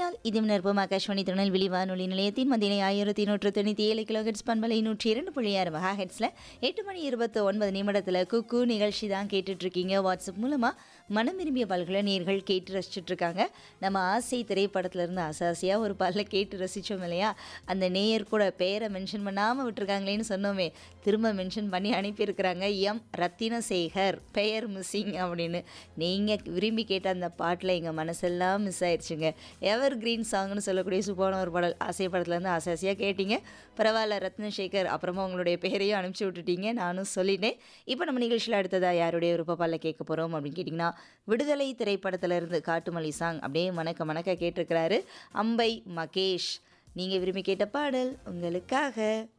இணைந்திருந்தால் இது நிற்போம் ஆகாஷ்வாணி திருநெல்வேலி வானொலி நிலையத்தின் மதினை ஆயிரத்தி நூற்று தொண்ணூற்றி ஏழு கிலோ ஹெட்ஸ் பண்பலை நூற்றி இரண்டு புள்ளி ஆறு மெகா ஹெட்ஸில் எட்டு மணி இருபத்தி ஒன்பது நிமிடத்தில் குக்கு நிகழ்ச்சி தான் கேட்டுட்ருக்கீங்க வாட்ஸ்அப் மூலமாக மனம் விரும்பிய பல்களை நேர்கள் கேட்டு ரசிச்சுட்டு இருக்காங்க நம்ம ஆசை திரைப்படத்திலிருந்து ஆசாசியாக ஒரு பல்ல கேட்டு ரசித்தோம் இல்லையா அந்த நேயர் கூட பெயரை மென்ஷன் பண்ணாமல் விட்டுருக்காங்களேன்னு சொன்னோமே திரும்ப மென்ஷன் பண்ணி அனுப்பியிருக்கிறாங்க எம் ரத்தினசேகர் பெயர் மிஸ்ஸிங் அப்படின்னு நீங்கள் விரும்பி கேட்ட அந்த பாட்டில் எங்கள் மனசெல்லாம் மிஸ் ஆயிடுச்சுங்க எவர் கிரீன் சாங்னு சொல்லக்கூடிய சூப்பான ஒரு பாடல் ஆசை படத்துலேருந்து ஆசை ஆசையாக கேட்டீங்க பரவாயில்ல ரத்னசேகர் அப்புறமா உங்களுடைய பெயரையும் அனுப்பிச்சி விட்டுட்டீங்க நானும் சொல்லிட்டேன் இப்போ நம்ம நிகழ்ச்சியில் அடுத்ததாக யாருடைய விருப்பப்பால கேட்க போகிறோம் அப்படின்னு கேட்டிங்கன்னா விடுதலை திரைப்படத்திலிருந்து காட்டுமல்லி சாங் அப்படியே மணக்க மணக்க கேட்டிருக்கிறாரு அம்பை மகேஷ் நீங்கள் விரும்பி கேட்ட பாடல் உங்களுக்காக